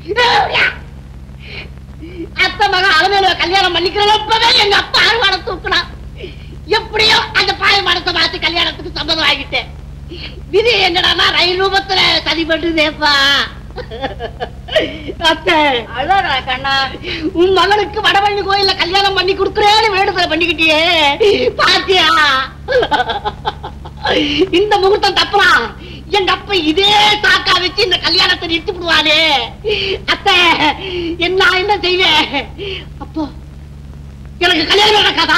அத்தை மக அலமேல கல்யாணம் பண்ணிக்கிறப்பவே எங்க அப்பா அறுவாடை தூக்குனா எப்படியோ அந்த பாய மனத்தை மாத்தி கல்யாணத்துக்கு சம்மதம் ஆகிட்டேன் விதி என்னடான்னா ரயில் ரூபத்துல சதி பண்ணுதேப்பா அத்தை அழறா கண்ணா உன் மகனுக்கு வடவள்ளி கோயில்ல கல்யாணம் பண்ணி கொடுக்குறேன்னு வேண்டுதலை பண்ணிக்கிட்டியே பாத்தியா இந்த முகூர்த்தம் தப்புறான் எங்க அப்பா இதே சாக்கா வச்சு இந்த கல்யாணத்தை நிறுத்தி விடுவானே அத்தை என்ன நான் என்ன செய்வேன் அப்போ எனக்கு கல்யாணம் நடக்காதா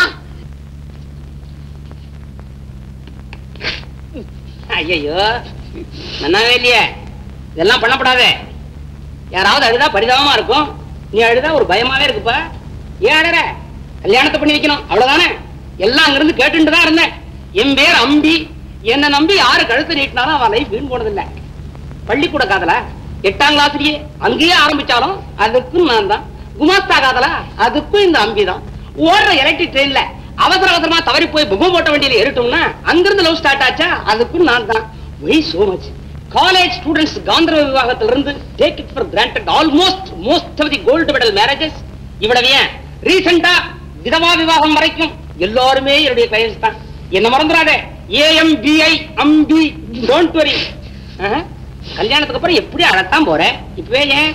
ஐயோ நன்னாவே இல்லையே இதெல்லாம் பண்ணப்படாதே யாராவது அழுதா பரிதாபமா இருக்கும் நீ அழுதா ஒரு பயமாவே இருக்குப்பா ஏன் அழற கல்யாணத்தை பண்ணி வைக்கணும் அவ்வளவுதானே எல்லாம் அங்கிருந்து கேட்டுட்டு தான் இருந்தேன் என் பேர் அம்பி என்ன நம்பி யாரு கழுத்து நீட்டினாலும் அவன் லைஃப் வீண் போனதில்லை பள்ளிக்கூட காதல எட்டாம் கிளாஸ்லயே அங்கேயே ஆரம்பிச்சாலும் அதுக்கும் நான் தான் குமாஸ்தா காதலா அதுக்கும் இந்த அம்பி தான் ஓடுற எலக்ட்ரிக் ட்ரெயின்ல அவசர அவசரமா தவறி போய் புகம் போட்ட வண்டியில ஏறிட்டோம்னா அங்கிருந்து லவ் ஸ்டார்ட் ஆச்சா அதுக்கும் நான் தான் why so much college students காந்தர்வ விவாகத்துல இருந்து take it for granted almost most of the gold medal marriages இவ்வளவு ஏன் ரீசெண்டா விதவா விவாகம் வரைக்கும் எல்லாருமே என்னுடைய கிளையன்ஸ் தான் என்ன மறந்துடாதே ஏஎம்பிஐ அம்பி டோன்ட் வரி கல்யாணத்துக்கு அப்புறம் எப்படி அழத்தான் போறேன் இப்பவே ஏன்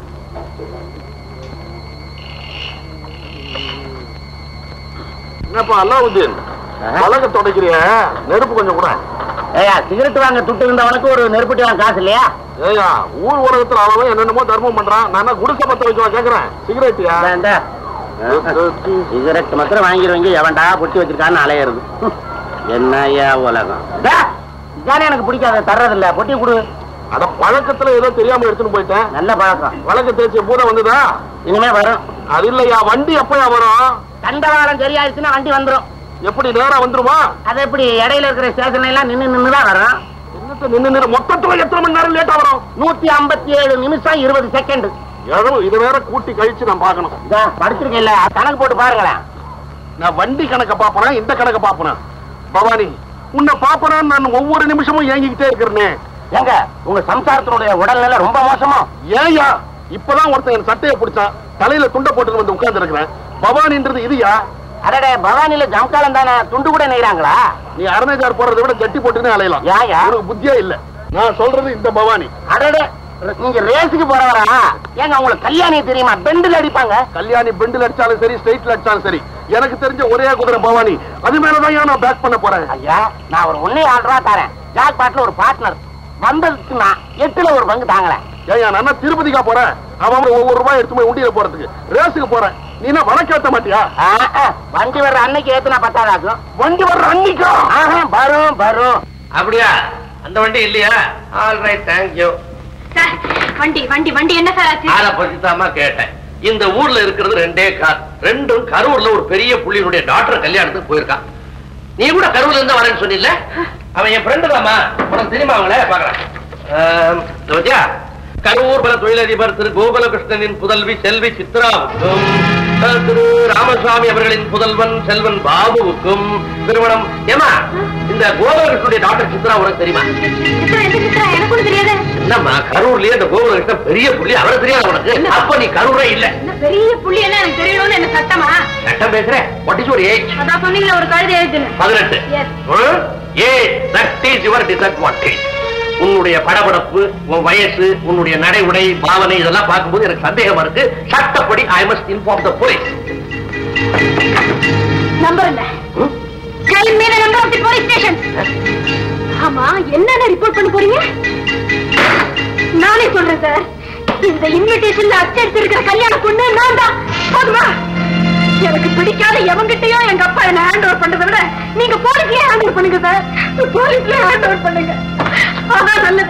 என்னப்பா அல்லாவுதீன் பழக தொடக்கிறிய நெருப்பு கொஞ்சம் கூட ஏயா சிகரெட் வாங்க துட்டு இருந்தவனுக்கு ஒரு நெருப்பட்டி வாங்க காசு இல்லையா ஏயா ஊர் உலகத்துல அளவு என்னென்னமோ தர்மம் பண்றான் நான் என்ன குடிசை பத்த வைக்க கேக்குறேன் சிகரெட்டியா சிகரெட் மாத்திரம் வாங்கிடுவீங்க எவன்டா பொட்டி வச்சிருக்கான்னு அலையிறது என்ன ஐயா உலகம் டா, இதானே எனக்கு பிடிக்காத தர்றதில்ல பொட்டி கொடு அட பழக்கத்துல ஏதோ தெரியாம எடுத்துட்டு போயிட்டேன் நல்ல பழக்கம் வழக்கு தேய்ச்சி பூரா வந்துதா இனிமே வரும் அது இல்லையா வண்டி எப்பயா வரும் தண்டவாளம் சரியாயிடுச்சுன்னா வண்டி வந்துரும் எப்படி நேரா வந்துருமா அது எப்படி இடையில இருக்கிற ஸ்டேஷன்ல எல்லாம் நின்னு நின்னு தான் வரும் என்னத்த நின்னு நின்னு மொத்தத்துல எத்தனை மணி நேரம் லேட்டா வரும் நூத்தி ஐம்பத்தி ஏழு நிமிஷம் இருபது செகண்ட் எவ்வளவு இது வேற கூட்டி கழிச்சு நான் பார்க்கணும் படிச்சிருக்கேன் கணக்கு போட்டு பாருங்களேன் நான் வண்டி கணக்க பாப்பனா இந்த கணக்க பாப்பனா பவானி உன்னை பாப்பனான்னு நான் ஒவ்வொரு நிமிஷமும் ஏங்கிக்கிட்டே இருக்கிறேனே ஏங்க உங்க சம்சாரத்தினுடைய உடல்நிலை ரொம்ப மோசமா ஏயா இப்பதான் ஒருத்தன் என் சட்டையை பிடிச்சான் தலையில துண்டை போட்டு வந்து உட்கார்ந்து இருக்கிறேன் பவானின்றது இதுயா அடடே பவானில ஜம்காலம் தானே துண்டு கூட நெய்றாங்களா நீ அரணைஜார் போறதை விட ஜட்டி போட்டுன்னு அலையலாம் ஏயா? உனக்கு புத்தியே இல்ல நான் சொல்றது இந்த பவானி அடடே நீங்க ரேஸுக்கு போறவரா ஏங்க உங்களுக்கு கல்யாணி தெரியுமா பெண்டில் அடிப்பாங்க கல்யாணி பெண்டில் அடிச்சாலும் சரி ஸ்ட்ரெயிட்ல அடிச்சாலும் சரி எனக்கு தெரிஞ்ச ஒரே குதிரை பவானி அது மேலதான் ஏன் நான் பேக் பண்ண போறேன் ஐயா நான் ஒரு ஒன்னே ஆறு ரூபா தரேன் ஜாக் பாட்ல ஒரு பார்ட்னர் வந்ததுக்கு நான் எட்டுல ஒரு பங்கு தாங்களேன் ஏயா நான் என்ன திருப்பதிக்கா போறேன் அவன் அவன் ஒவ்வொரு ரூபாய் எடுத்து போய் உண்டியில போறதுக்கு ரேஸுக்கு போறேன் நீ என்ன வழக்கேத்த மாட்டியா ஆ, ஆ, வண்டி வர்ற அன்னைக்கு ஏத்துனா பத்தாதாக்கும் வண்டி வர்ற அன்னைக்கா ஆஹா, வரும் வரும் அப்படியா அந்த வண்டி இல்லையா ஆல் ரைட் தேங்க்யூ சார் வண்டி வண்டி வண்டி என்ன சார் ஆச்சு அதை பத்தி தாமா கேட்டேன் இந்த ஊர்ல இருக்கிறது ரெண்டே கார் ரெண்டும் கரூர்ல ஒரு பெரிய புள்ளியினுடைய டாக்டர் கல்யாணத்துக்கு போயிருக்கான் நீ கூட கரூர்ல இருந்து வரேன்னு சொன்னில்ல அவன் என் ஃப்ரெண்டு தாமா உனக்கு தெரியுமா அவங்கள பாக்குறேன் பத்தியா கரூர் பல தொழிலதிபர் திரு கோகுலகிருஷ்ணனின் புதல்வி செல்வி சித்ராவுக்கும் அஹ், திரு ராமசுவாமி அவர்களின் புதல்வன் செல்வன் பாபுவுக்கும் திருமணம் ஏமா இந்த கோகுலகிருஷ்ணனுடைய டாக்டர் சித்ரா உனக்கு தெரியுமா சித்ரா எந்த சித்ரா எனக்கு ஒண்ணும் தெரியாது என்னம்மா கரூர்லயே இந்த கோகுலகிருஷ்ணன் பெரிய புள்ளி அவரை தெரியாது உனக்கு அப்ப நீ கரூரே இல்ல என்ன பெரிய புள்ளி எல்லாம் எனக்கு தெரியணும்னு என்ன சட்டமா சட்டம் பேசுறேன் வாட் இஸ் யுவர் ஏஜ் அதான் சொன்னீங்களா ஒரு கழுதை எழுதுன்னு பதினெட்டு Yes. Age that is your disadvantage உன்னுடைய படபடப்பு உன் வயசு உன்னுடைய நடை உடை பாவனை இதெல்லாம் பார்க்கும்போது எனக்கு சந்தேகமா இருக்கு சட்டப்படி I must inform the police number இல்ல ட்ரெயின் மீது number of the police station ஆமா என்னென்ன ரிப்போர்ட் பண்ண போறீங்க நானே சொல்றேன் சார் இந்த இன்விடேஷன்ல அச்சடிச்சு இருக்கிற கல்யாண பொண்ணு நான் தான் போதுமா எனக்கு பிடிக்காத எவங்கிட்டயோ எங்க அப்பா என்ன ஹேண்ட் ஓவர் பண்றதை விட நீங்க போலீஸ்லயே ஹேண்ட் ஓவர் பண்ணுங்க சார் போலீஸ்லயே ஹேண்ட் ஓவர் பண்ணுங்க அதான் நல்லது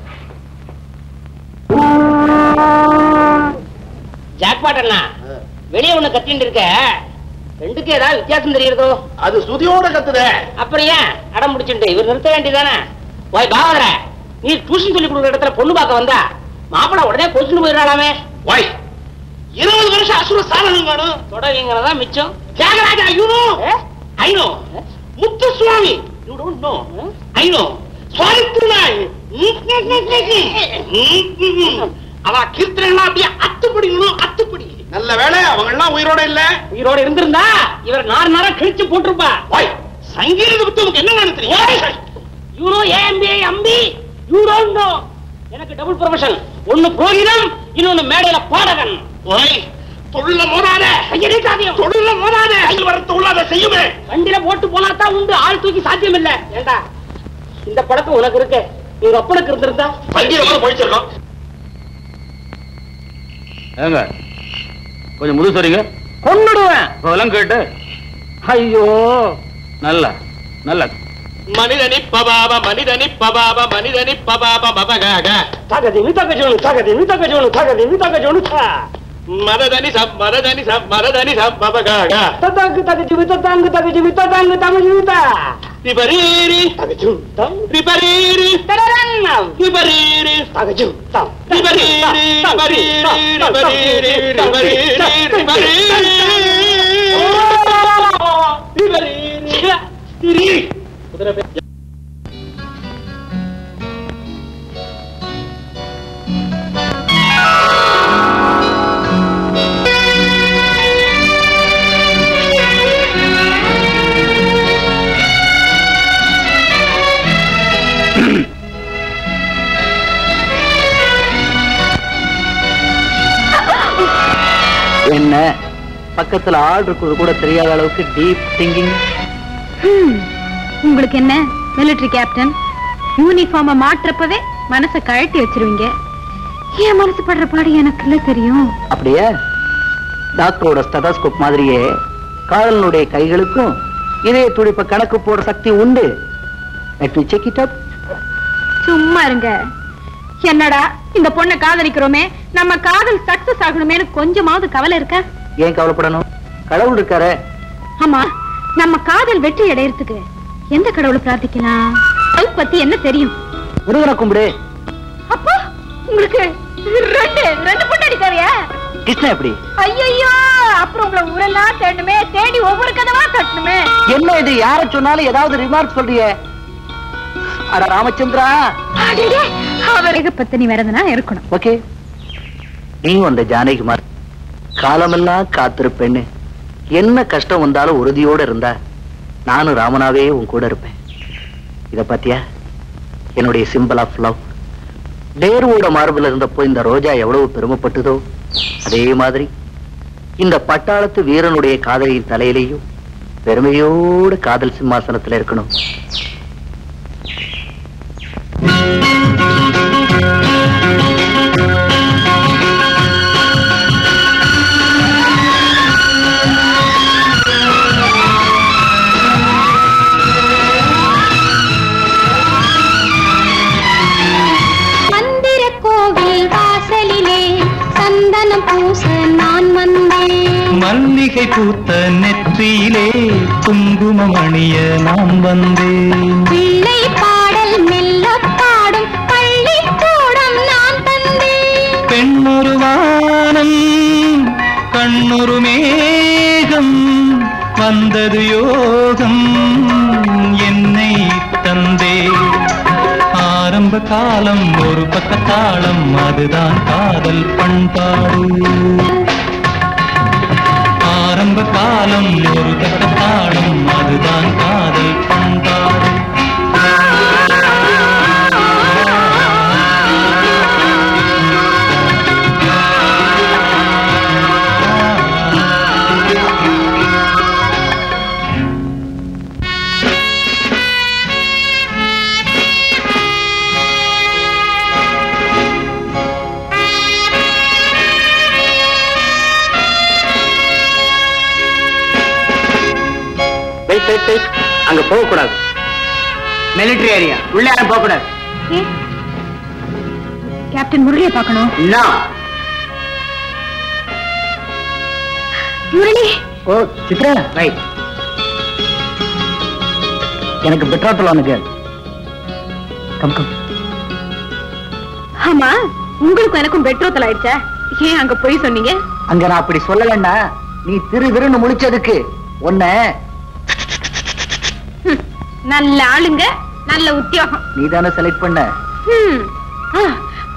ஜாக்பாட் அண்ணா வெளியே ஒண்ணு கத்திட்டு இருக்க ரெண்டுக்கு ஏதாவது வித்தியாசம் தெரியுறதோ அது சுதியோட கத்துதே அப்புறம் ஏன் அடம் முடிச்சுட்டு இவர் நிறுத்த வேண்டியதானே ஓய் பாவதர நீ டியூஷன் சொல்லி கொடுக்குற இடத்துல பொண்ணு பார்க்க வந்தா மாப்பிள உடனே பொசுன்னு போயிடலாமே வாய் இருபது வருஷம் அசுர சாதனம் வேணும் தொடவீங்கிறதா மிச்சம் Thyagaraja you know I know Muthuswamy you don't know I know Swami அவ கீர்த்தனைலாம் அப்படியே அத்துப்படிங்களும் அத்துப்படி நல்ல வேளை அவங்க எல்லாம் உயிரோட இல்ல உயிரோட இருந்திருந்தா இவர் நார் நாரா கிழிச்சு போட்டிருப்பா ஓய் சங்கீத பத்தி உனக்கு என்ன வேணும் தெரியும் you know AMBA Ambi you don't know எனக்கு டபுள் ப்ரொஃபஷன் ஒன்னு புரோகிதம் இன்னொன்னு மேடையில பாடகன் ஓய் தொழில மோதாத கையடி சாத்தியம் தொழில மோதாத கையில் வர தொழிலாத செய்யுமே வண்டியில போட்டு போனா தான் உண்டு ஆள் தூக்கி சாத்தியம் இல்ல ஏண்டா இந்த படத்து உனக்கு இருக்கு உங்க அப்பனுக்கு இருந்திருந்தா வண்டியில கூட போயிச்சிருக்கோம் ஏங்க கொஞ்சம் முது சரிங்க கொன்னுடுவேன் அதெல்லாம் கேட்டு ஐயோ நல்ல நல்ல மனிதனி பபாப மனிதனி பபாப மனிதனி பபாப மபகாக தகதி மிதக ஜோனு தகதி மிதக ஜோனு தகதி மிதக ஜோனு தா மததனி சப் மததனி சப் மததனி சப் மபகாக ததாங்கு தகஜி விததாங்கு தகஜி விததாங்கு தகஜி வித ரிபரீரி தகஜு தம் ரிபரீரி தரரன்னம் ரிபரீரி தகஜு தம் ரிபரீரி ரிபரீரி ரிபரீரி ரிபரீரி ரிபரீரி என்ன பக்கத்துல ஆள் இருக்குது கூட தெரியாத அளவுக்கு டீப் திங்கிங் உங்களுக்கு என்ன மிலிட்டரி கேப்டன் யூனிஃபார்ம மாற்றப்பவே மனச கழட்டி வச்சிருவீங்க என் மனசு படுற பாடு எனக்கு இல்ல தெரியும் அப்படியே டாக்டரோட ஸ்டெதாஸ்கோப் மாதிரியே காதலனுடைய கைகளுக்கும் இதய துடிப்ப கணக்கு போட சக்தி உண்டு let me check it up சும்மா இருங்க என்னடா இந்த பொண்ணை காதலிக்கிறோமே நம்ம காதல் சக்சஸ் ஆகணுமேனு கொஞ்சமாவது கவலை இருக்கா ஏன் கவலைப்படணும் கடவுள் இருக்காரே ஆமா நம்ம காதல் வெற்றி அடையறதுக்கு எந்த கடவுளை பிரார்த்திக்கலாம் அது பத்தி என்ன தெரியும் முருகனை கும்பிடு அப்போ உங்களுக்கு ரெண்டு ரெண்டு பொண்ணு அடிக்காரியா கிருஷ்ணா எப்படி ஐயோ அப்புறம் உங்களை ஊரெல்லாம் தேடணுமே தேடி ஒவ்வொரு கதவா தட்டணுமே என்ன இது யார சொன்னாலும் ஏதாவது ரிமார்க் சொல்றியே அட ராமச்சந்திரா அடடே, அவருக்கு பத்தினி வரதுனா இருக்கணும் ஓகே நீ அந்த ஜானகிமார் காலமெல்லாம் காத்திருப்பேன்னு என்ன கஷ்டம் வந்தாலும் உறுதியோட இருந்தா நானும் ராமனாவே உன் கூட இருப்பேன் இத பாத்தியா என்னுடைய சிம்பிள் ஆஃப் லவ் டேருவோட மார்பில் இருந்தப்போ இந்த ரோஜா எவ்வளவு பெருமைப்பட்டதோ அதே மாதிரி இந்த பட்டாளத்து வீரனுடைய காதலியின் தலையிலேயும் பெருமையோடு காதல் சிம்மாசனத்துல இருக்கணும் மந்திர கோவில் வாசலிலே சந்தனம் பூச நான் வந்தேன் மல்லிகை பூத்த நெற்றியிலே குங்குமம் அணிய நான் வந்தேன் பிள்ளை பாடல் மெல்ல பாடும் பள்ளிக்கூடம் நான் தந்தேன் பெண்ணொரு வானம் கண்ணொரு மேகம் வந்தது யோகம் என்னை தந்தே ஆரம்ப காலம் ஒரு பக்க தாளம் அதுதான் காதல் பண்பாடு ஆரம்ப காலம் ஒரு பக்க தாளம் அதுதான் காதல் பண்பாடு வெயிட் வெயிட் வெயிட் அங்க போக கூடாது மிலிட்டரி ஏரியா உள்ள யாரும் போக கூடாது ஏ, கேப்டன் முரளியை பார்க்கணும் முரளி ஓ சித்ரா ரைட் எனக்கு பெட்ரோல் அவனுக்கு கம் கம் ஆமா உங்களுக்கும் எனக்கும் பெட்ரோத்தல் ஆயிடுச்சா ஏன் அங்க போய் சொன்னீங்க அங்க நான் அப்படி சொல்லலன்னா நீ திரு திருன்னு முழிச்சதுக்கு உன்ன ஹம், நல்ல ஆளுங்க நல்ல உத்தியோகம் நீ தானே செலக்ட் பண்ண ஹம், ஆ,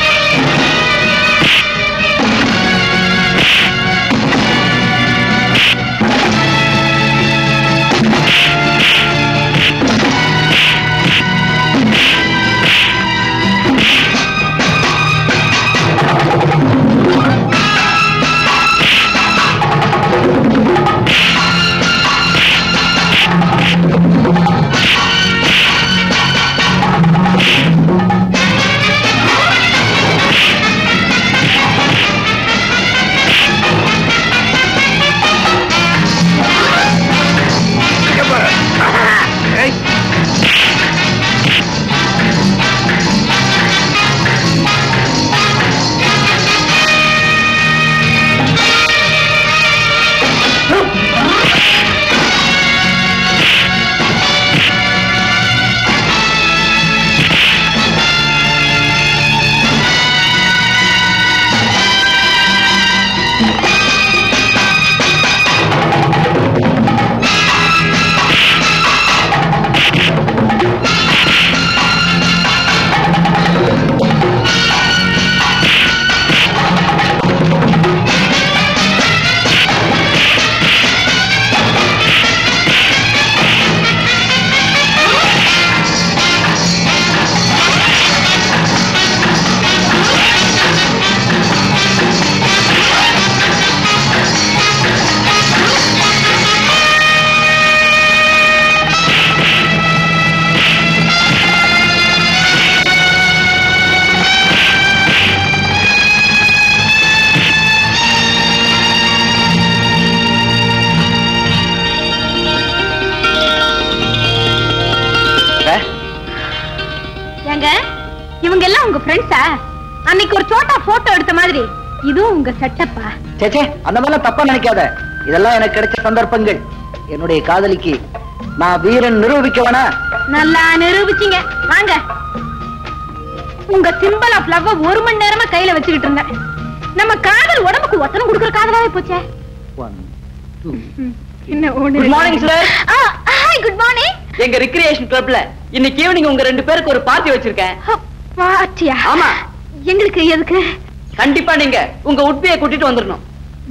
ஏங்க இவங்க எல்லாம் உங்க ஃப்ரெண்ட்ஸா அன்னைக்கு ஒரு சோட்டா போட்டோ எடுத்த மாதிரி இதுவும் உங்க செட்டப்பா சேச்சே அந்த மாதிரிலாம் தப்பா நினைக்காத இதெல்லாம் எனக்கு கிடைச்ச சந்தர்ப்பங்கள் என்னுடைய காதலிக்கு நான் வீரன் நிரூபிக்க வேணா நல்லா நிரூபிச்சீங்க வாங்க உங்க சிம்பிள் ஆஃப் லவ் ஒரு மணி நேரமா கையில வச்சுக்கிட்டு இருந்தேன் நம்ம காதல் உடம்புக்கு ஒத்தனம் கொடுக்குற காதலாவே போச்சே என்ன Good morning, sir. Hi good morning எங்க ரிக்ரியேஷன் கிளப்ல இன்னைக்கு ஈவினிங் உங்க ரெண்டு பேருக்கு ஒரு பார்ட்டி வச்சிருக்கேன் பாட்டியா ஆமா. எங்களுக்கு எதுக்கு கண்டிப்பா நீங்க உங்க உட்பியை கூட்டிட்டு வந்துடணும்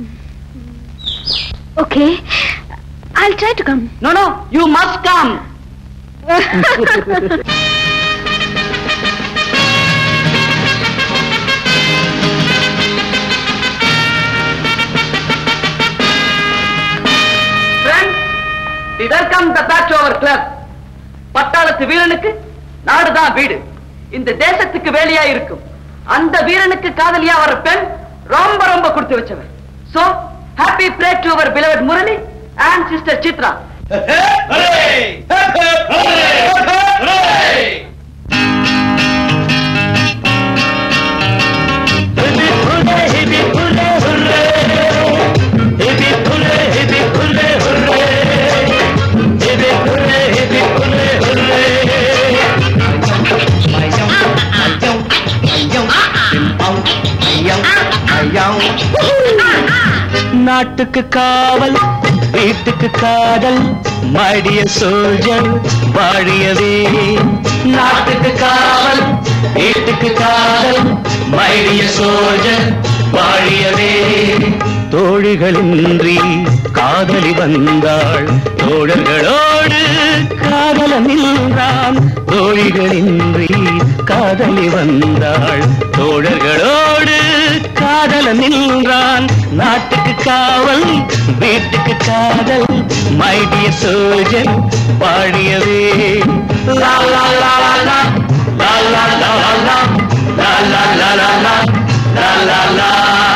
okay I'll try to come no no you must come welcome the back to our club பட்டாளத்து வீரனுக்கு நாடுதான் வீடு இந்த தேசத்துக்கு வேலையா இருக்கும் அந்த வீரனுக்கு காதலியா வர பெண் ரொம்ப ரொம்ப கொடுத்து வச்சவர் so happy pray to our beloved Murali and sister Chitra நாட்டுக்கு காவல் வீட்டுக்கு காதல் மடிய சோல்ஜர் வாழியவே நாட்டுக்கு காவல் வீட்டுக்கு காதல் மைடிய சோல்ஜர் வாழியவே தோழிகளின்றி காதலி வந்தாள் தோழர்களோடு காதலன் நின்றான் தோழிகளின்றி காதலி வந்தாள் தோழர்களோடு காதலன் நின்றான் நாட்டுக்கு காவல் வீட்டுக்கு காதல் மைடிய சோஜன் பாடியவே லா லா லா லா லா லா லா லா லா லா லா லா லா லா லா லா லா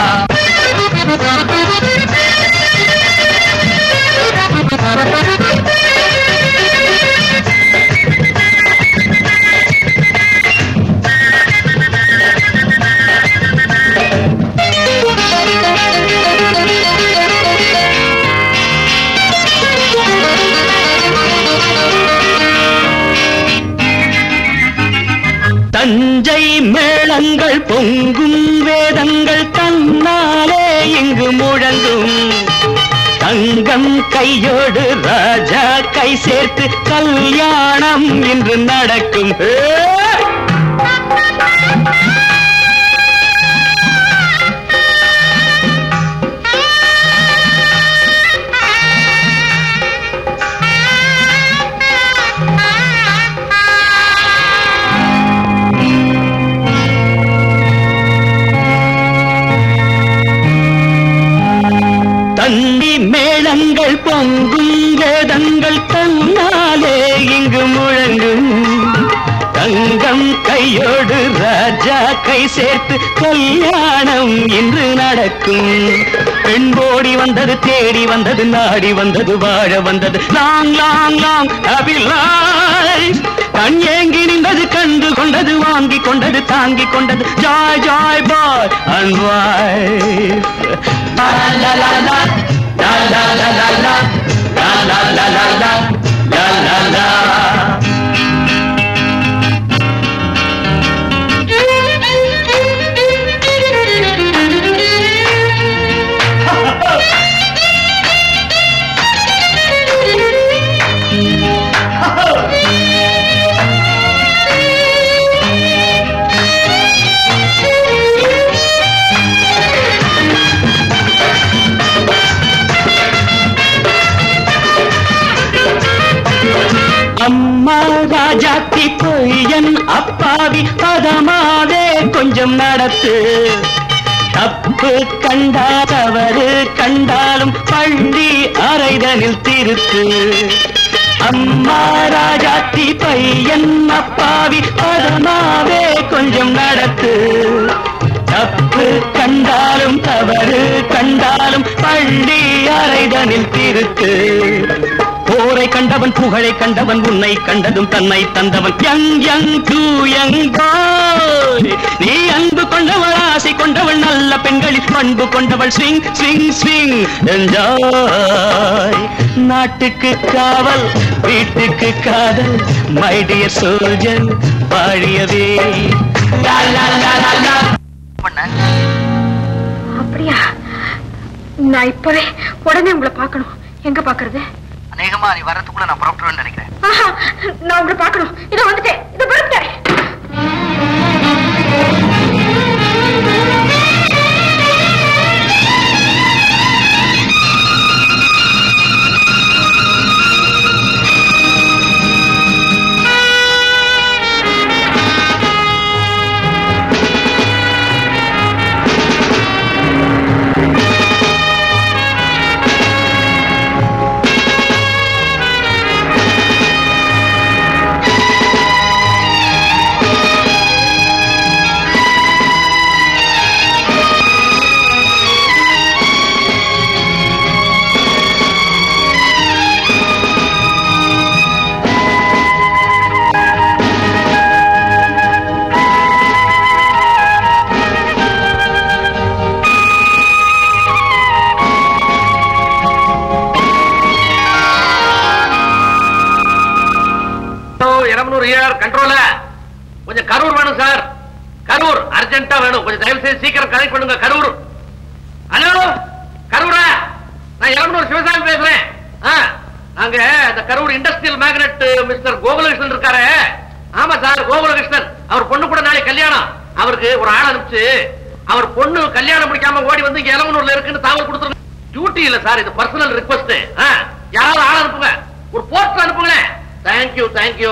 தஞ்சை மேளங்கள் பொங்கும் வேதங்கள் தன்னாலே இங்கு முழங்கும் தங்கம் கையோடு ராஜா கை சேர்த்து கல்யாணம் இன்று நடக்கும் ஏ! தண்ணி மேளங்கள் பொங்கும் வேதங்கள் தன்னாலே இங்கு முழங்கும் தங்கம் கையோடு ராஜா கை சேர்த்து கல்யாணம் இன்று நடக்கும் பெண் ஓடி வந்தது தேடி வந்தது நாடி வந்தது வாழ வந்தது லாங் லாங் லாங் கண் ஏங்கி நின்றது கண்டு கொண்டது வாங்கி கொண்டது தாங்கி கொண்டது joy joy boy and wife லா லா லா லா லா லா லா ராஜாத்தி பொய்யன் அப்பாவி பதமாவே கொஞ்சம் நடத்து தப்பு கண்டா தவறு கண்டாலும் பள்ளி அறைதனில் திருத்து அம்மா ராஜாத்தி பையன் அப்பாவி பதமாவே கொஞ்சம் நடத்து தப்பு கண்டாலும் தவறு கண்டாலும் பள்ளி அறைதனில் திருத்து போரை கண்டவன் புகழை கண்டவன் உன்னை கண்டதும் தன்னை தந்தவன் young young too young boy நீ அன்பு கொண்டவள் ஆசை கொண்டவள் நல்ல பெண்களில் பண்பு கொண்டவள் ஸ்விங் ஸ்விங் ஸ்விங் என்ஜாய் நாட்டுக்கு காவல் வீட்டுக்கு காதல் மை டியர் சோல்ஜர் வாழியவே லா லா லா லா லா அப்படியா நான் இப்பவே உடனே உங்களை பார்க்கணும் எங்க பாக்குறது அநேகமா நீ வரதுக்குள்ள நான் புறப்பட்டுருவேன்னு நினைக்கிறேன் ஆஹா, நான் உங்களை பார்க்கணும் இதோ வந்துட்டேன் இதோ வந்துட்டேன் இரநூறு இயர் கண்ட்ரோல கொஞ்சம் கரூர் வேணும் சார் கரூர் அர்ஜென்ட்டா வேணும் கொஞ்சம் தயவு செய்து சீக்கிரம் கனெக்ட் பண்ணுங்க கரூர் ஹலோ கரூரா நான் இரநூறு சிவசாமி பேசுறேன் ஆ, நாங்க இந்த Karur industrial magnet mister Gokulakrishnan இருக்காரு ஆமா சார் கோகுலகிருஷ்ணன் அவர் பொண்ணு கூட நாளைக்கு கல்யாணம் அவருக்கு ஒரு ஆள் அனுப்பிச்சு அவர் பொண்ணு கல்யாணம் முடிக்காம ஓடி வந்து இங்க இளமனூர்ல இருக்குன்னு தகவல் கொடுத்துருங்க டியூட்டி இல்ல சார் இது பர்சனல் ரிக்வஸ்ட் யாராவது ஆள் அனுப்புங்க ஒரு போஸ்ட் அனுப்புங்களேன் தேங்க்யூ தேங்க்யூ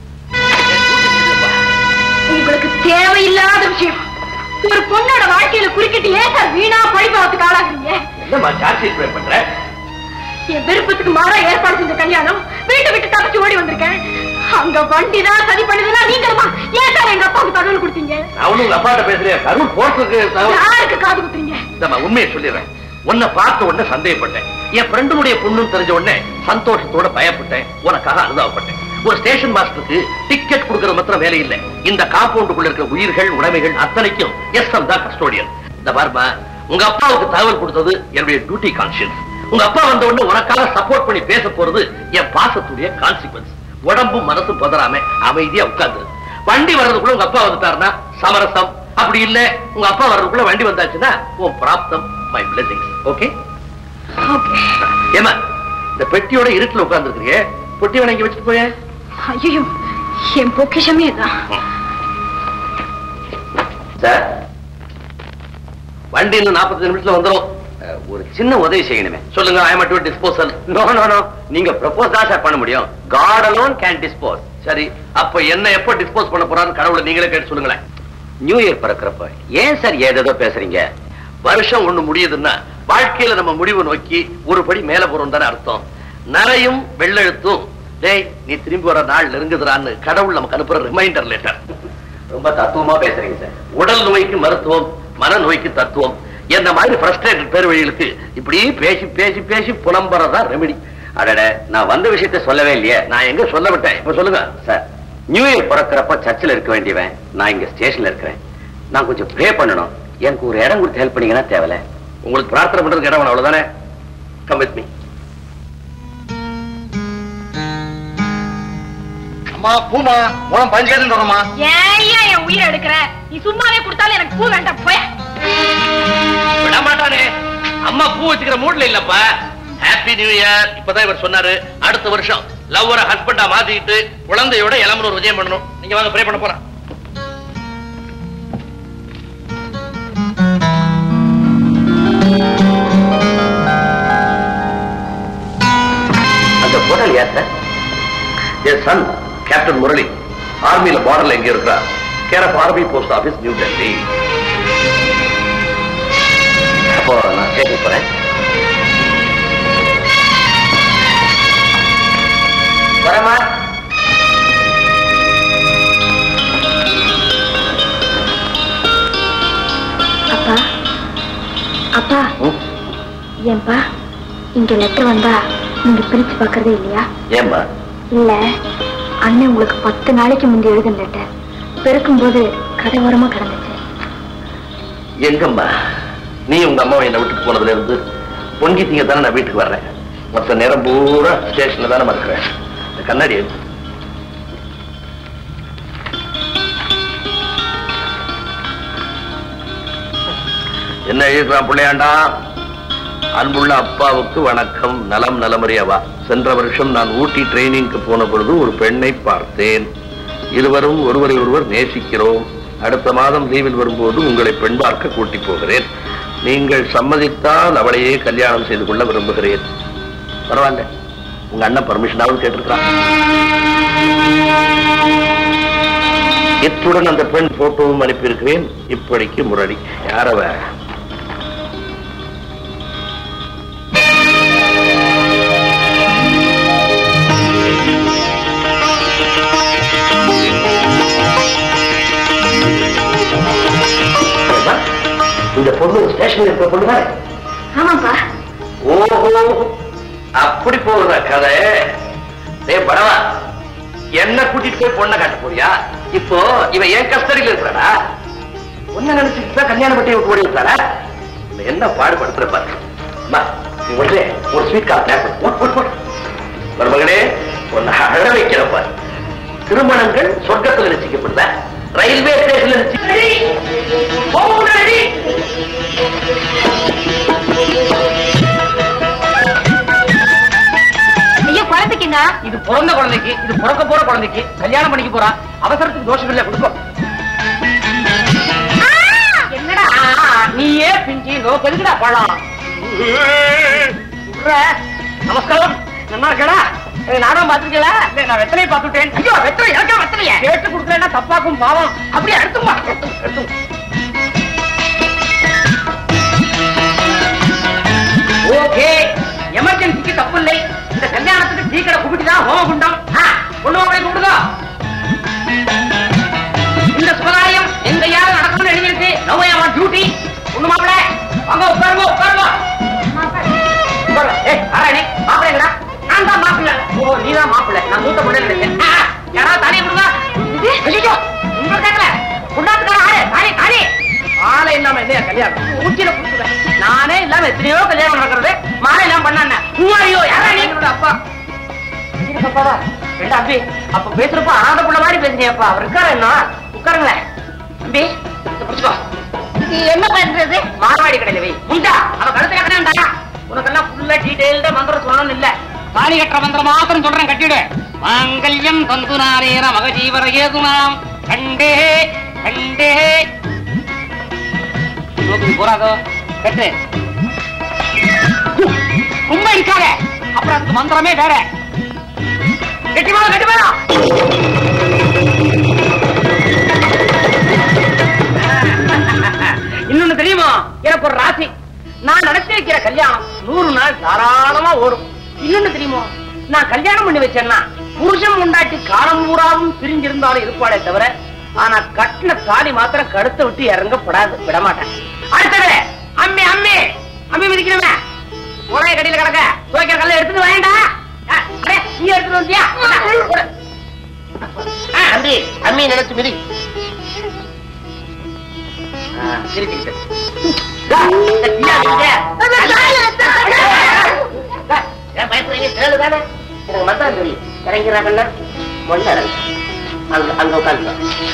உங்களுக்கு தேவையில்லாத விஷயம் ஒரு பொண்ணோட வாழ்க்கையில குறுக்கிட்டு ஏன் சார் வீணா படிப்பாவத்துக்கு ஆளாகுறீங்க என்னம்மா சார்ஜ் ஷீட் பண்ற என் விருப்பத்துக்கு மாறா ஏற்பாடு செஞ்ச கல்யாணம் வீட்டை விட்டு தப்பிச்சு ஓடி வந்திருக்கேன் அங்க வண்டி தான் சரி பண்ணுதுன்னா நீங்களுமா ஏன் சார் எங்க அப்பாவுக்கு தகவல் கொடுத்தீங்க நான் ஒண்ணும் உங்க அப்பாட்ட பேசுறேன் கரூர் போர்ட்டுக்கு தகவல் யாருக்கு காது குத்துறீங்க இந்தம்மா உண்மையை சொல்லிடுறேன் உன்னை பார்த்த உடனே சந்தேகப்பட்டேன் என் ஃப்ரெண்டுடைய பொண்ணுன்னு தெரிஞ்ச உடனே சந்தோஷத்தோட பயப்பட்டேன் உனக்காக அனுதாபப்பட்டேன் ஒரு ஸ்டேஷன் மாஸ்டருக்கு டிக்கெட் கொடுக்கறது மாத்திரம் வேலை இல்லை இந்த காம்பவுண்டுக்குள்ள இருக்கிற உயிர்கள் உடைமைகள் அத்தனைக்கும் எஸ் தான் கஸ்டோடியன் இந்த பார்மா உங்க அப்பாவுக்கு தகவல் கொடுத்தது என்னுடைய டியூட்டி கான்சியன்ஸ் உங்க அப்பா வந்த உடனே உனக்காக சப்போர்ட் பண்ணி பேச போறது என் பாசத்துடைய கான்சிக்வன்ஸ் உடம்பும் மனசும் பதறாம அமைதியா உட்கார்ந்து வண்டி வர்றதுக்குள்ள உங்க அப்பா வந்துட்டாருன்னா சமரசம் அப்படி இல்ல உங்க அப்பா வர்றதுக்குள்ள வண்டி வந்தாச்சுன்னா உன் பிராப்தம் மை பிளஸிங்ஸ் ஓகே ஏமா இந்த பெட்டியோட இருட்டுல உட்கார்ந்துருக்கீங்க பொட்டி வணங்கி வச்சுட்டு போய ஐயோ என் பொக்கிஷமே தான் சார் வண்டி இன்னும் நாற்பத்தி நிமிஷத்துல வந்துரும் அஹ், ஒரு சின்ன உதவி செய்யணுமே சொல்லுங்க I to disposal no no no நீங்க ப்ரப்போஸ் தான் சார் பண்ண முடியும் காட் அலோன் கேன் டிஸ்போஸ் சரி அப்ப என்ன எப்போ டிஸ்போஸ் பண்ண போறான்னு கடவுளை நீங்களே கேட்டு சொல்லுங்களேன் நியூ இயர் பிறக்கிறப்ப ஏன் சார் ஏதேதோ பேசுறீங்க வருஷம் ஒண்ணு முடியுதுன்னா வாழ்க்கையில நம்ம முடிவு நோக்கி ஒரு படி மேல போறோம் தானே அர்த்தம் நரையும் வெள்ளெழுத்தும் டேய் நீ திரும்பி வர நாள் நெருங்குதுறான்னு கடவுள் நமக்கு அனுப்புற ரிமைண்டர் லெட்டர் ரொம்ப தத்துவமா பேசுறீங்க சார் உடல் நோய்க்கு மருத்துவம் மன நோய்க்கு தத்துவம் என்ன மாதிரி ஃப்ரஸ்ட்ரேட்டட் பேர் வழிகளுக்கு இப்படி பேசி பேசி பேசி புலம்புறதா ரெமெடி அடட நான் வந்த விஷயத்த சொல்லவே இல்லையே நான் எங்க சொல்ல விட்டேன் இப்ப சொல்லுங்க சார் நியூ இயர் பிறக்கிறப்ப சர்ச்சில் இருக்க வேண்டியவன் நான் இங்க ஸ்டேஷன்ல இருக்கிறேன் நான் கொஞ்சம் ப்ரே பண்ணணும் எனக்கு ஒரு இடம் கொடுத்து ஹெல்ப் பண்ணீங்கன்னா தேவல உங்களுக்கு பிரார்த்தனை பண்றதுக்கு இடம் வேணும் அவ்வளவுதானே கம் வித் மீ அம்மா பூமா உடம்பு பஞ்சாயத்து வரமா ஏன் என் உயிரை எடுக்கிற நீ சும்மாவே கொடுத்தாலும் எனக்கு பூ வேண்டாம் போய் விட மாட்டானே அம்மா பூ வச்சுக்கிற மூட்ல இல்லப்பா ஹாப்பி நியூ இயர் இப்பதான் இவர் சொன்னாரு அடுத்த வருஷம் லவ்வரை ஹஸ்பண்டா மாத்திக்கிட்டு குழந்தையோட இளம்பனூர் விஜயம் பண்ணணும் நீங்க வாங்க ப்ரே பண்ண போறேன் அந்த போட்டல் யார் சார் என் சன் கேப்டன் முரளி ஆர்மியில பார்டர்ல எங்க இருக்கிறார் care of army post office New Delhi அப்போ நான் கேட்க போறேன் வரமா அப்பா அப்பா ஏன்பா இங்க லெட்டர் வந்தா நீங்க பிரிச்சு பாக்குறதே இல்லையா ஏம்மா இல்ல அண்ணன் உங்களுக்கு பத்து நாளைக்கு முந்தி எழுதின லெட்டர் பெருக்கும் போது கதை ஓரமா கிடந்துச்சு எங்கம்மா நீ உங்க அம்மாவை என்னை விட்டு போனதுல இருந்து பொங்கித்தீங்க தானே நான் வீட்டுக்கு வர்றேன் மற்ற நேரம் பூரா ஸ்டேஷன்ல தானே இருக்கிறேன் இந்த கண்ணாடி எடு. என்ன எழுதுறான் பிள்ளையாண்டா அன்புள்ள அப்பாவுக்கு வணக்கம் நலம் நலமறியவா சென்ற வருஷம் நான் ஊட்டி ட்ரைனிங்க்கு போன பொழுது ஒரு பெண்ணை பார்த்தேன் இருவரும் ஒருவரை ஒருவர் நேசிக்கிறோம் அடுத்த மாதம் லீவில் வரும்போது உங்களை பெண் பார்க்க கூட்டி போகிறேன் நீங்கள் சம்மதித்தால் அவளையே கல்யாணம் செய்து கொள்ள விரும்புகிறேன் பரவாயில்ல உங்க அண்ணன் பர்மிஷனாவது கேட்டிருக்கிறான் இத்துடன் அந்த பெண் போட்டோவும் அனுப்பியிருக்கிறேன் இப்படிக்கு முரளி யாரவ இந்த பொண்ணு ஸ்டேஷன்ல இருக்கிற பொண்ணு தானே ஆமாப்பா ஓஹோ அப்படி போகுதா கதை டேய் படவா என்ன கூட்டிட்டு போய் பொண்ணை காட்ட போறியா இப்போ இவ என் கஸ்டடியில இருக்கிறாடா ஒன்ன நினைச்சுட்டு தான் கல்யாணம் பட்டி விட்டு ஓடி இருக்காடா இவன் என்ன பாடுபடுத்துற பாரு அம்மா, நீ உடனே ஒரு ஸ்வீட் கார் பேக் மருமகனே உன்னை அழ வைக்கிற பாரு திருமணங்கள் சொர்க்கத்துல நிச்சயிக்கப்படுதா ரயில்வே ஸ்டேஷன்ல நிச்சயிக்க ஐயோ குழந்தைக்குங்க இது பிறந்த குழந்தைக்கு இது பிறக்க போற குழந்தைக்கு கல்யாணம் பண்ணிக்க போறா அவசரத்துக்கு தோஷம் இல்ல கொடுக்கும் என்னடா நீயே பிஞ்சி நோ பெருகுடா பழம் விட்ற. நமஸ்காரம் நல்லா இருக்கடா நானும் பாத்துருக்கல நான் வெத்தலையை பார்த்துட்டேன் ஐயோ வெத்தலை எனக்கா வெத்தலைய கேட்டு கொடுக்கலன்னா தப்பாக்கும் பாவம் அப்படியே எடுத்துமா எடுத்து ஓகே எமர்ஜென்சிக்கு தப்பு இல்லை இந்த கல்யாணத்துக்கு டீ கடை கும்பிட்டுதான் ஹோமகுண்டம் ஒண்ணு அவங்களை கூப்பிடுதா இந்த சுபகாரியம் எங்க யாரும் நடக்கணும்னு எழுதியிருக்கு நோ ஐ ஆன் டியூட்டி ஒண்ணு மாப்பிள வாங்க உட்காருங்க உட்காருங்க உட்காருங்க. ஏய் ஆராணி மாப்பிள எங்கடா நான் தான் மாப்பிள ஓ நீ தான் மாப்பிள நான் மூத்த பொண்ணு நினைச்சேன் ஆ, யாராவது தானே கொடுங்க ஐயோ உங்க கேட்கல குண்டாத்துக்கார ஆளு தானே தானே மாலை இல்லாம இல்லையா கல்யாணம் ஊட்டியில கொடுத்துருவேன் நானே இல்லாம எத்தனையோ கல்யாணம் நடக்கிறது மாலை இல்லாம பண்ணானே ஐயோ யாரா நீ என்னோட அப்பா அப்பாவா ரெண்டா அம்பி அப்ப பேசுறப்ப அனாத புள்ள மாதிரி பேசுறியப்பா அவர் இருக்காரு என்ன உட்காருங்களேன் அம்பி இதை பிடிச்சுக்கோ என்ன பண்றது மார்வாடி கடையில வை உண்டா அவ கழுத்துல கட்டாண்டா உனக்கெல்லாம் ஃபுல்லா டீடைல்டா மந்திரம் சொல்லணும்னு இல்ல தாலி கட்டுற மந்திரம் மாத்திரம் சொல்றேன் கட்டிடு மாங்கல்யம் தந்து நாரேன மகஜீவர ஏதுனாம் கண்டே கண்டே நோக்கு போறாதோ கட்டு ரொம்ப இருக்காத அப்புறம் அதுக்கு மந்திரமே வேற கட்டி மேல கட்டி மேல இன்னொன்னு தெரியுமா எனக்கு ஒரு ராசி நான் நடத்தி வைக்கிற கல்யாணம் நூறு நாள் தாராளமா ஓடும் இன்னொன்னு தெரியுமா நான் கல்யாணம் பண்ணி வச்சேன்னா புருஷன் முண்டாட்டி காலம் பூராவும் பிரிஞ்சிருந்தாலும் இருப்பாளே தவிர ஆனா கட்டின தாலி மாத்திரம் கழுத்தை விட்டு இறங்கப்படாது விட மாட்டேன் அடுத்தது அம்மி அம்மி அம்மி மிதிக்கணுமே உலக கடையில கிடக்க துவைக்கிற கல்ல எடுத்துட்டு வேண்டா நீ எடுத்துட்டு வந்தியா போடு. ஆ, அம்பி அம்மி நினைச்சு மிதி ஆ, சிரிச்சுக்கிட்டு. டா, நீயா மிதிக்கிற? டா, ஏன் பயப்படுறீங்க கேளு தானே எனக்கு மந்திரம் தெரியும் இறங்கிறாங்கல்ல மொழி இறங்கு அங்க அங்க உட்காந்து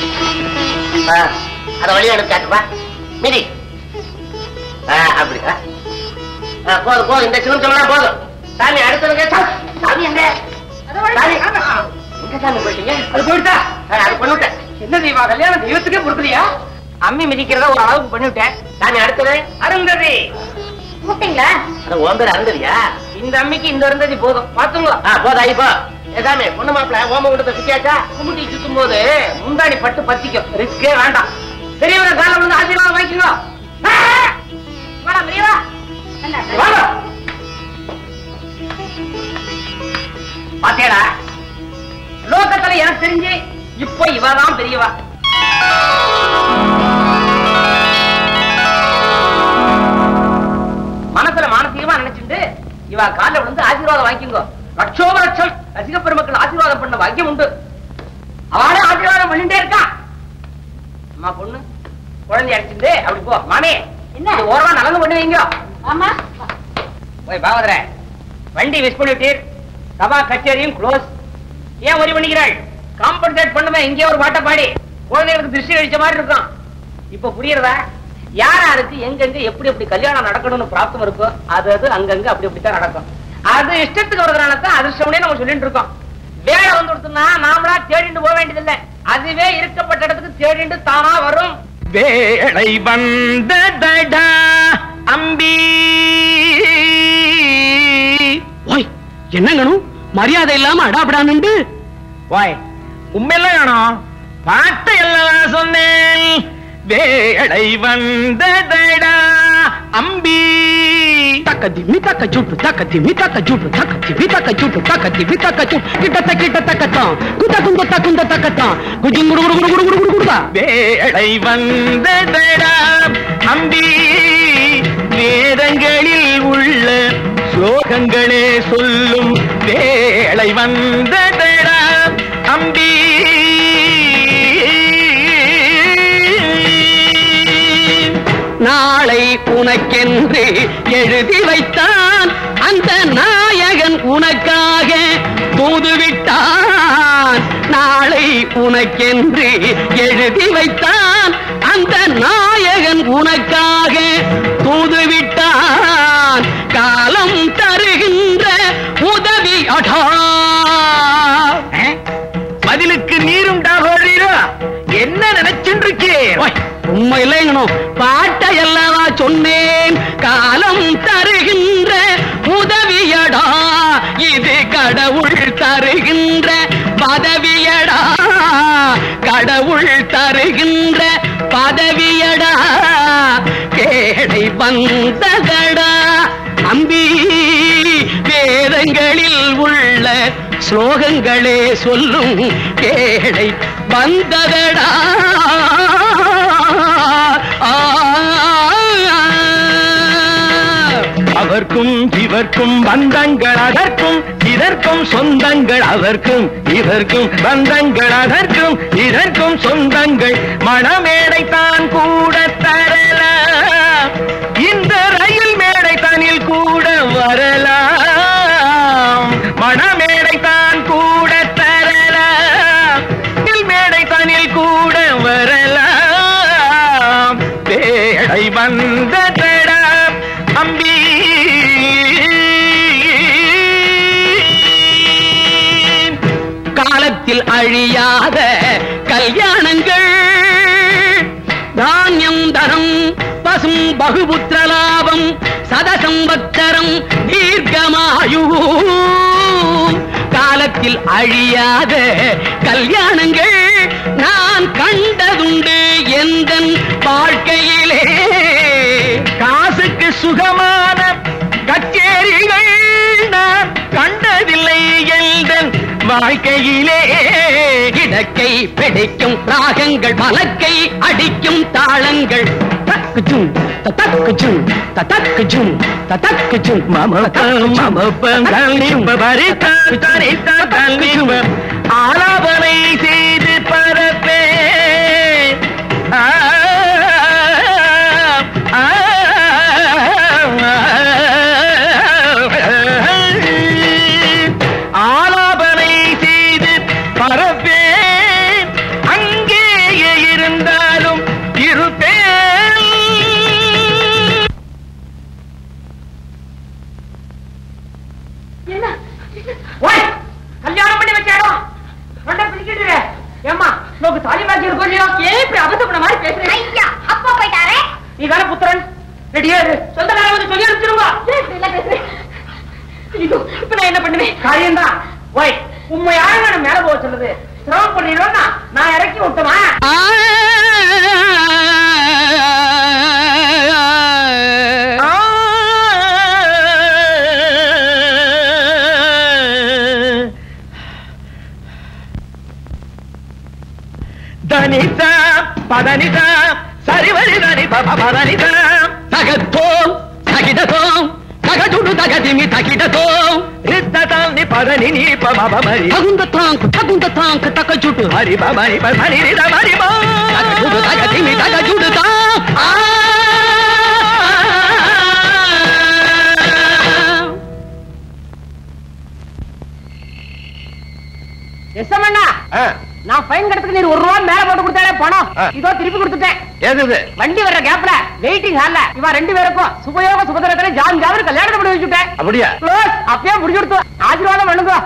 அத வழி அனுப்பிச்சாட்டுப்பா மிதி ஆ, அப்படி ஆ. ஆ, போதும் போதும் இந்த சிவன் சொல்லலாம் போதும் சாமி அடுத்ததுங்க சா- சாமி எங்க சாமி எங்க சாமி போயிட்டீங்க அது போயிட்டா ஆ, அது பண்ணிவிட்டேன் என்ன தெய்வா கல்யாணம் தெய்வத்துக்கே பொறுக்கலையா அம்மி மிதிக்கிறத ஒரு அளவுக்கு பண்ணிவிட்டேன் சாமி அடுத்தது அருந்ததி கூப்பிட்டீங்களா அது உன் பேர் அருந்ததியா இந்த அம்மிக்கு இந்த அருந்ததி போதும் பாத்துங்களா ஆ போதா இப்போ ஏதாமே பொண்ணு மாப்பிள ஓம விடுத்த சுத்தியாச்சா கும்பிட்டி சுத்தும் போது முந்தாடி பட்டு பத்திக்கும் ரிஸ்கே வேண்டாம் பெரியவர காலம் வந்து ஆசீர்வாதம் வாங்கிக்கோ வாடா பெரியவா வாடா பாத்தியாடா லோகத்துல எனக்கு தெரிஞ்சு இப்போ இவதான் பெரியவா மனசுல மானசீகமா நினைச்சிட்டு இவ கால விழுந்து ஆசீர்வாதம் வாங்கிக்கோ லட்சோப லட்சம் ரசிக பெருமக்கள் ஆசீர்வாதம் பண்ண பாக்கியம் உண்டு அவனே ஆசீர்வாதம் பண்ணிட்டே இருக்கா அம்மா பொண்ணு குழந்தை அடிச்சுட்டு அப்படி போ மாமே என்ன? இது ஓரமா நலங்கு பண்ணி வைங்க ஆமா போய் பாவதர வண்டி மிஸ் பண்ணிட்டீர் சபா கச்சேரியும் க்ளோஸ் ஏன் ஒரி பண்ணிக்கிறாள் காம்பன்சேட் பண்ணுவேன் இங்கே ஒரு பாட்டை பாடி குழந்தைகளுக்கு திருஷ்டி அடிச்ச மாதிரி இருக்கும் இப்ப புரியுறதா யார் யாருக்கு எங்கெங்க எப்படி எப்படி கல்யாணம் நடக்கணும்னு பிராப்தம் இருக்கோ அது அது அங்கங்க அப்படி அப்படித்தான் நடக்கும் அது இஷ்டத்துக்கு வரதுனால தான் அதிர்ஷ்டம்னே நம்ம சொல்லிட்டு இருக்கோம் வேலை வந்து கொடுத்தோம்னா நாமளா தேடிட்டு போக வேண்டியதில்லை அதுவே இருக்கப்பட்ட இடத்துக்கு தேடிட்டு தானா வரும் வேளை வந்ததடா அம்பி ஓய் என்னங்கணும் மரியாதை இல்லாம அடாபடான்னு வாய் உண்மையெல்லாம் காணோம் பாட்டை எல்லாம் சொன்னேன் வேளை வந்ததடா அம்பி தக்க திம்மி தக்க சுட்டு தக்க திம்மி தக்க சுட்டு தக்க திம்மி தக்க சுட்டு தக்க திம்மி தக்க சுட்டு கிட்ட கிட்ட தக்கத்தான் குத்த குந்த தக்குந்த தக்கத்தான் குஜிங் குடு குடு குடு குடு குடு குடுதா வேளை வந்ததடா அம்பி வேதங்களில் உள்ள ஸ்லோகங்களே சொல்லும் வேளை வந்ததடா அம்பி நாளை உனக்கென்று எழுதி வைத்தான் அந்த நாயகன் உனக்காக தூதுவிட்டான் நாளை உனக்கென்று எழுதி வைத்தான் அந்த நாயகன் உனக்காக தூதுவிட்டான் காலம் தருகின்ற உதவி அடா பதிலுக்கு நீரும் டாகோரீரோ என்ன நினைச்சுட்டு இருக்கே உண்மை இல்லைங்கணும் பாட்டை அல்லவா சொன்னேன் காலம் தருகின்ற உதவியடா இது கடவுள் தருகின்ற பதவியடா கடவுள் தருகின்ற பதவியடா கேடை வந்ததடா அம்பி வேதங்களில் உள்ள ஸ்லோகங்களே சொல்லும் கேடை வந்ததடா அவர்க்கும் இவர்க்கும் பந்தங்கள் அதற்கும் இதற்கும் சொந்தங்கள் அவர்க்கும் இதற்கும் பந்தங்கள் அதற்கும் இதற்கும் சொந்தங்கள் மணமேடை தான் கூட தரலாம் இந்த ரயில் மேடை தனில் கூட வரலாம் மணமேடை தான் கூட தரலாம் ரயில் மேடை தனில் கூட வரலாம் வேடை வந்த தடம் அம்பி காலத்தில் அழியாத கல்யாணங்கள் தானியம் தரம் பசும் பகுபுத்திர லாபம் சதசம்பத்தரம் தீர்க்கமாயு காலத்தில் அழியாத கல்யாணங்கள் நான் கண்டதுண்டு எந்த வாழ்க்கையிலே காசுக்கு சுகமான கச்சேரிகள் நான் கண்டதில்லை எந்தன் வாழ்க்கையிலே இடக்கை பிடிக்கும் ராகங்கள் மலக்கை அடிக்கும் தாளங்கள் தக்குச்சும் தக்குச்சும் தக்குச்சும் தக்குச்சும் ஆலாபனை செய்து பரப்பே ஆ, ஆ, ஆலாபனை செய்து பரப்பேன் அங்கேயே இருந்தாலும் இருப்பேன் ஓய் கல்யாணம் பண்ணி வச்ச இடம் மண்டை பிடிக்கிட்டு ஏம்மா நோக்கு தாலி பாக்கி இருக்கும் இல்லையோ ஏன் இப்படி அபத்தப்பட மாதிரி பேசுறேன் ஐயா அப்பா போயிட்டாரே நீ தானே புத்திரன் ரெடியா இரு சொந்தக்காரங்க வந்து சொல்லி அனுப்பிச்சிருவா ஏன் இப்படி எல்லாம் பேசுறேன் ஐயோ, இப்ப நான் என்ன பண்ணுவேன் காரியம்தான் ஓய் உண்மை யாரு மேடம் மேல போக சொல்லுது சிரமம் பண்ணிடுவேன்னா நான் இறக்கி விட்டுமா தனித பதனித சரிவரி தனி பதனித தகத்தோம் தகிடதோம் தகஜுடு தகதிமி தகிடதோம் ரித்ததாம் ನಿ ಪದನಿ ನೀ ಪಮ ಬಮರಿ ತಗುಂದ ತಾಂಕ್ ತಗುಂದ ತಾಂಕ್ ತಕ ಜುಟು ಹರಿ ಬಮರಿ ಬಮರಿ ರಿದ ಮರಿ ಬಾ ತಗಜುಡು ತಗದಿಮಿ ತಗಜುಡು ತಾ ಆ எஸ்எம்ண்ணா நான் ஃபைன் கட்டத்துக்கு நீ ஒரு ரூபா மேல போட்டு கொடுத்தாலே பணம் ஆ. இதோ திருப்பி கொடுத்துட்டேன் ஏது இது வண்டி வர்ற கேப்ல வெயிட்டிங் ஹால்ல இவன் ரெண்டு பேருக்கும் சுபயோக சுபதரத்துல ஜாம் ஜாம் கல்யாணத்தை பண்ணி வச்சுட்டேன் அப்படியா க்ளோஸ் அப்பயே முடிச்சு கொடுத்து ஆசீர்வாதம் பண்ணுங்க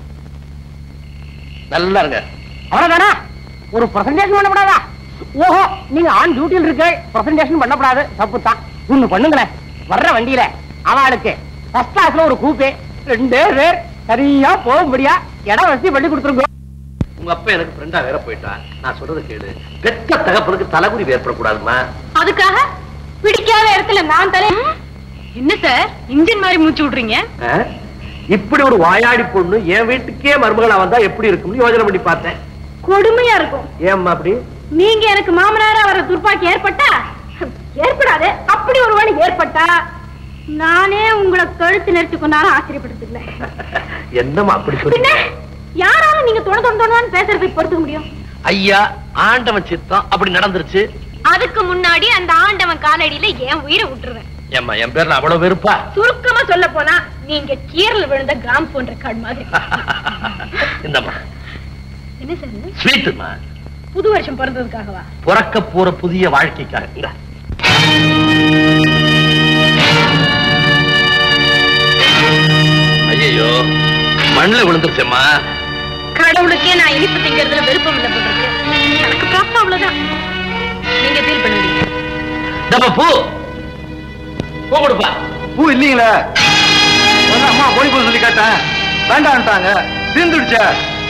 நல்லா இருங்க அவ்வளவுதானா ஒரு பிரசன்டேஷன் பண்ணக்கூடாதா ஓஹோ நீங்க ஆன் டியூட்டியில் இருக்கு பிரசன்டேஷன் பண்ணக்கூடாது தப்பு தான் ஒண்ணு பண்ணுங்களேன் வர்ற வண்டியில அவளுக்கு ஃபர்ஸ்ட் கிளாஸ்ல ஒரு கூப்பே ரெண்டே பேர் சரியா போகும்படியா இடம் வசதி பண்ணி கொடுத்துருங்க உங்க அப்பா எனக்கு ஃப்ரெண்டா வேற போயிட்டான் நான் சொல்றது கேளு பெத்த தகப்பனுக்கு தலைகுறி ஏற்படக்கூடாதுமா அதுக்காக பிடிக்காத இடத்துல நான் தலை என்ன சார் இன்ஜின் மாதிரி மூச்சு விடுறீங்க ஆ? இப்படி ஒரு வாயாடி பொண்ணு என் வீட்டுக்கே மருமகளா வந்தா எப்படி இருக்கும்னு யோசனை பண்ணி பார்த்தேன் கொடுமையா இருக்கும் ஏம்மா அப்படி நீங்க எனக்கு மாமனாரா வர துர்ப்பாக்கி ஏற்பட்டா ஏற்படாது அப்படி ஒரு வழி ஏற்பட்டா நானே உங்களை கழுத்து நெரிச்சு கொண்டாலும் ஆச்சரியப்படுத்திக்கல என்னம்மா அப்படி பின்ன சொல்லி யாராலும் நீங்க தொண தொண தொணன்னு பேசுறதுக்கு பொறுத்துக்க முடியும் ஐயா ஆண்டவன் சித்தம் அப்படி நடந்துருச்சு அதுக்கு முன்னாடி அந்த ஆண்டவன் காலடியில என் உயிரை விட்டுருவேன் ஏம்மா என் பேர்ல அவ்வளவு வெறுப்பா சுருக்கமா சொல்ல போனா நீங்க கீரல விழுந்த கிராம் போன்ற கார்டு மாதிரி இந்தம்மா என்ன சார் இது? ஸ்வீட்டுமா புது வருஷம் பிறந்ததுக்காகவா பிறக்க போற புதிய வாழ்க்கைக்காக இந்தா. ஐயையோ மண்ணுல விழுந்துருச்சேம்மா கடவுளுக்கே நான் இனிப்பு திங்கிறதுல விருப்பம் இல்ல போட்டிருக்கு எனக்கு ப்ராப்ளம் அவ்வளவுதான் நீங்க ஃபீல் பண்ணுவீங்க நம்ம பூ பூ கொடுப்பா பூ இல்லீங்களே ஒரு அம்மா போய் போய் சொல்லி கேட்டேன் வேண்டான்ட்டாங்க தீர்ந்துடுச்சே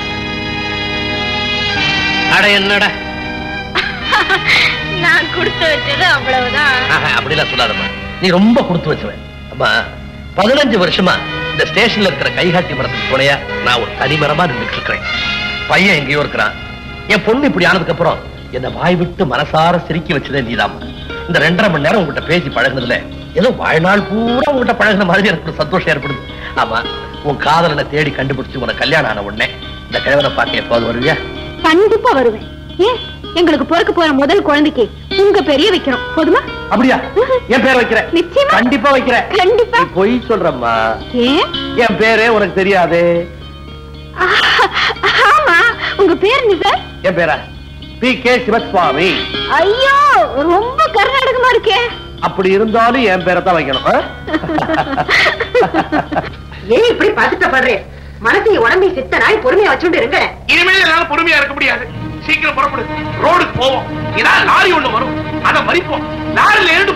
அட என்னடா நான் கொடுத்து வச்சது அவ்வளவுதான் ஆஹா, அப்படிலாம் சொல்லாதம்மா நீ ரொம்ப கொடுத்து வச்சுவேன் அம்மா பதினஞ்சு வருஷமா இந்த ஸ்டேஷன்ல இருக்கிற கைகாட்டி மரத்துக்கு துணையா நான் ஒரு தனி மரமா நின்றுட்டு இருக்கிறேன் பையன் எங்கேயோ இருக்கிறான் என் பொண்ணு இப்படி ஆனதுக்கு அப்புறம் என்ன வாய் விட்டு மனசார சிரிக்க வச்சதே நீதாம்மா இந்த ரெண்டரை மணி நேரம் உங்ககிட்ட பேசி பழகுனதுல ஏதோ வாழ்நாள் பூரா உங்ககிட்ட பழகுன மாதிரி எனக்கு ஒரு சந்தோஷம் ஏற்படுது ஆமா உன் காதலனை தேடி கண்டுபிடிச்சு உனக்கு கல்யாணம் ஆன உடனே இந்த கிழவனை பார்க்க எப்போது வருவியா கண்டிப்பா வருவேன் ஏன் எங்களுக்கு பிறக்க போற முதல் குழந்தைக்கு உங்க பெரிய வைக்கிறோம் போதுமா அப்படியா என் பேர் வைக்கிறேன் நிச்சயமா. கண்டிப்பா வைக்கிறேன் கண்டிப்பா நீ பொய் சொல்றம்மா ஏன் என் பேரே உனக்கு தெரியாது ஆமா உங்க பேர் என்ன சார் என் பேரா பி கே சிவசுவாமி ஐயோ ரொம்ப கர்நாடகமா இருக்கே அப்படி இருந்தாலும் என் பேரை தான் வைக்கணும் ஆ? ஏன் இப்படி பதட்டப்படுறேன் மனசையும் உடம்பையும் சித்த நாய் பொறுமையா வச்சுட்டு இருங்க இனிமேல் என்னால பொறுமையா இருக்க முடியாது சீக்கிரம் புறப்படு ரோடுக்கு போவோம் இதான் லாரி ஒண்ணு வரும் அதை மறிப்போம் லாரில